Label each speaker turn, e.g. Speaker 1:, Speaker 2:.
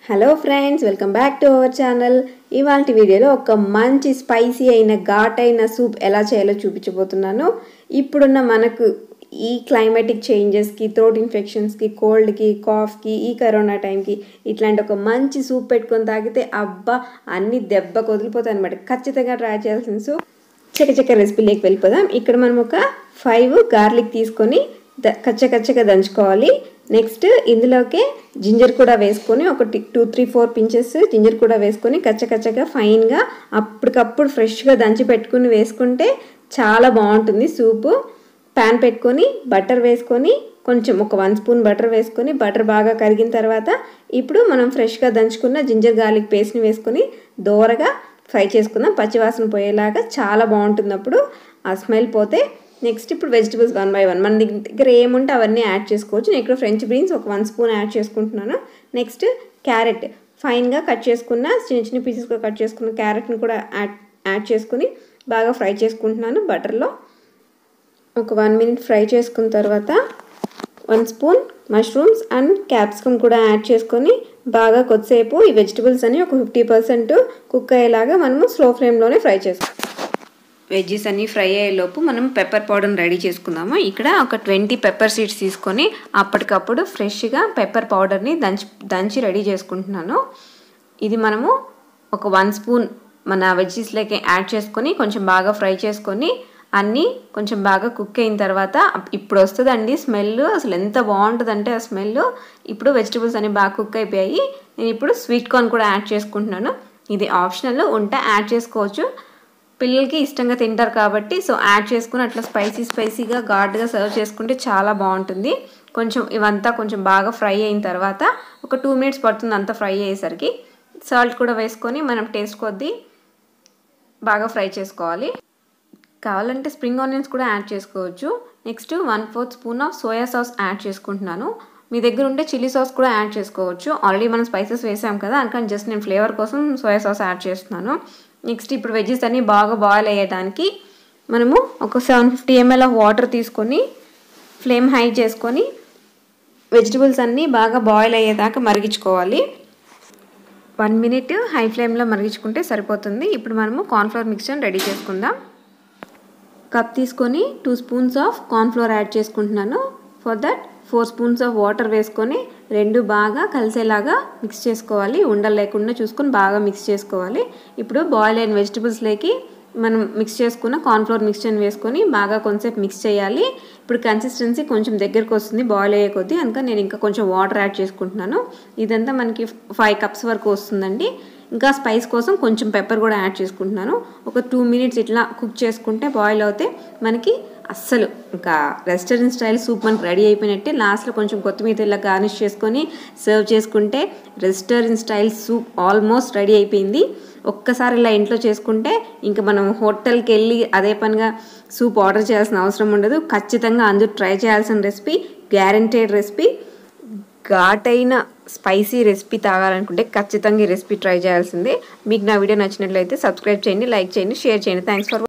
Speaker 1: hello friends welcome back to our channel ఇవాళ వీడియోలో ఒక మంచి స్పైసీ అయిన ఘాట్ అయిన సూప్ ఎలా చేయాలో చూపించబోతున్నాను ఇప్పుడున్న మనకు ఈ క్లైమాటిక్ చేంజెస్కి థ్రోట్ ఇన్ఫెక్షన్స్కి కోల్డ్కి కాఫ్కి ఈ కరోనా టైంకి ఇట్లాంటి ఒక మంచి సూప్ పెట్టుకొని తాగితే అబ్బా అన్ని దెబ్బకు వదిలిపోతాయి అనమాట ఖచ్చితంగా ట్రై చేయాల్సిన సూప్ చక్క చక్క రెసిపీలోకి వెళ్ళిపోదాం ఇక్కడ మనం ఒక ఫైవ్ గార్లిక్ తీసుకొని ద కచ్చ కచ్చగా దంచుకోవాలి నెక్స్ట్ ఇందులోకే జింజర్ కూడా వేసుకొని ఒక two three four pinches ginger కూడా వేసుకొని కచ్చ కచ్చగా ఫైన్గా అప్పటికప్పుడు ఫ్రెష్గా దంచి పెట్టుకుని వేసుకుంటే చాలా బాగుంటుంది సూపు ప్యాన్ పెట్టుకొని బటర్ వేసుకొని కొంచెం ఒక వన్ స్పూన్ బటర్ వేసుకొని బటర్ బాగా కరిగిన తర్వాత ఇప్పుడు మనం ఫ్రెష్గా దంచుకున్న జింజర్ గార్లిక్ పేస్ట్ని వేసుకొని దోరగా ఫ్రై చేసుకుందాం పచ్చివాసన పోయేలాగా చాలా బాగుంటుంది అప్పుడు ఆ స్మెల్ పోతే నెక్స్ట్ ఇప్పుడు వెజిటబుల్స్ వన్ బై వన్ మన దగ్గర ఏముంటే అవన్నీ యాడ్ చేసుకోవచ్చు నేను ఇక్కడ ఫ్రెంచ్ బీన్స్ ఒక వన్ స్పూన్ యాడ్ చేసుకుంటున్నాను నెక్స్ట్ క్యారెట్ ఫైన్గా కట్ చేసుకున్న చిన్న చిన్న పీసెస్గా కట్ చేసుకున్న క్యారెట్ని కూడా యాడ్ యాడ్ చేసుకుని బాగా ఫ్రై చేసుకుంటున్నాను బటర్లో ఒక వన్ మినిట్ ఫ్రై చేసుకున్న తర్వాత one spoon mushrooms and capsicum కూడా యాడ్ చేసుకొని బాగా కొద్దిసేపు ఈ వెజిటబుల్స్ అని ఒక ఫిఫ్టీ పర్సెంట్ కుక్ అయ్యేలాగా మనము స్లో ఫ్లేమ్లోనే ఫ్రై చేసుకో వెజ్జెస్ అన్నీ ఫ్రై అయ్యేలోపు మనం పెప్పర్ పౌడర్ని రెడీ చేసుకుందాము ఇక్కడ ఒక ట్వంటీ పెప్పర్ సీడ్స్ తీసుకొని అప్పటికప్పుడు ఫ్రెష్గా పెప్పర్ పౌడర్ని దంచి దంచి రెడీ చేసుకుంటున్నాను ఇది మనము ఒక వన్ స్పూన్ మన వెజ్జెస్లోకి యాడ్ చేసుకొని కొంచెం బాగా ఫ్రై చేసుకొని అన్నీ కొంచెం బాగా కుక్ అయిన తర్వాత ఇప్పుడు వస్తుందండి స్మెల్ అసలు ఎంత బాగుంటుందంటే ఆ స్మెల్ ఇప్పుడు వెజిటబుల్స్ అన్నీ బాగా కుక్ అయిపోయాయి నేను ఇప్పుడు స్వీట్ కార్న్ కూడా యాడ్ చేసుకుంటున్నాను ఇది ఆప్షనల్ ఉంటే యాడ్ చేసుకోవచ్చు పిల్లలకి ఇష్టంగా తింటారు కాబట్టి సో యాడ్ చేసుకుని అట్లా స్పైసీ స్పైసీగా ఘాట్గా సర్వ్ చేసుకుంటే చాలా బాగుంటుంది కొంచెం ఇవంతా కొంచెం బాగా ఫ్రై అయిన తర్వాత ఒక టూ మినిట్స్ పడుతుంది అంతా ఫ్రై అయ్యేసరికి సాల్ట్ కూడా వేసుకొని మనం టేస్ట్ కొద్దీ బాగా ఫ్రై చేసుకోవాలి కావాలంటే స్ప్రింగ్ ఆనియన్స్ కూడా యాడ్ చేసుకోవచ్చు next one fourth spoon of soya sauce add చేసుకుంటున్నాను మీ దగ్గర ఉంటే చిల్లీ సాస్ కూడా యాడ్ చేసుకోవచ్చు ఆల్రెడీ మనం స్పైసెస్ వేసాం కదా అందుకని జస్ట్ నేను ఫ్లేవర్ కోసం సోయా సాస్ యాడ్ చేస్తున్నాను నెక్స్ట్ ఇప్పుడు వెజ్జెస్ అన్నీ బాగా బాయిల్ అయ్యేదానికి మనము ఒక seven fifty ML of water తీసుకొని ఫ్లేమ్ హై చేసుకొని వెజిటబుల్స్ అన్నీ బాగా బాయిల్ అయ్యేదాకా మరిగించుకోవాలి వన్ మినిట్ హై ఫ్లేమ్లో మరిగించుకుంటే సరిపోతుంది ఇప్పుడు మనము కార్న్ఫ్లవర్ మిక్చర్ రెడీ చేసుకుందాం కప్ తీసుకొని two spoons of cornflour add చేసుకుంటున్నాను for that four spoons of water వేసుకొని రెండు బాగా కలిసేలాగా మిక్స్ చేసుకోవాలి ఉండలు లేకుండా చూసుకొని బాగా మిక్స్ చేసుకోవాలి ఇప్పుడు బాయిల్ అయిన వెజిటబుల్స్లోకి మనం మిక్స్ చేసుకున్న కార్న్ఫ్లోర్ మిక్స్చర్ని వేసుకొని బాగా కొంచెంసేపు మిక్స్ చేయాలి ఇప్పుడు కన్సిస్టెన్సీ కొంచెం దగ్గరకు వస్తుంది బాయిల్ అయ్యే కొద్దీ అందుకని నేను ఇంకా కొంచెం వాటర్ యాడ్ చేసుకుంటున్నాను ఇదంతా మనకి ఫైవ్ కప్స్ వరకు వస్తుందండి ఇంకా స్పైస్ కోసం కొంచెం పెప్పర్ కూడా యాడ్ చేసుకుంటున్నాను ఒక టూ మినిట్స్ ఇట్లా కుక్ చేసుకుంటే బాయిల్ అవుతే మనకి అస్సలు ఇంకా రెస్టారెంట్ స్టైల్ సూప్ మనకి రెడీ అయిపోయినట్టే లాస్ట్లో కొంచెం కొత్తిమీర ఇలా గార్నిష్ చేసుకొని సర్వ్ చేసుకుంటే restaurant style soup almost ready అయిపోయింది ఒక్కసారి ఇలా ఇంట్లో చేసుకుంటే ఇంకా మనం హోటల్కి వెళ్ళి అదే పనిగా సూప్ ఆర్డర్ చేయాల్సిన అవసరం ఉండదు ఖచ్చితంగా అందరూ ట్రై చేయాల్సిన రెసిపీ గ్యారంటెడ్ రెసిపీ ఘాటైన స్పైసీ రెసిపీ తాగాలనుకుంటే ఖచ్చితంగా ఈ రెసిపీ ట్రై చేయాల్సిందే మీకు నా వీడియో నచ్చినట్లయితే సబ్స్క్రైబ్ చేయండి లైక్ చేయండి షేర్ చేయండి థ్యాంక్స్ ఫర్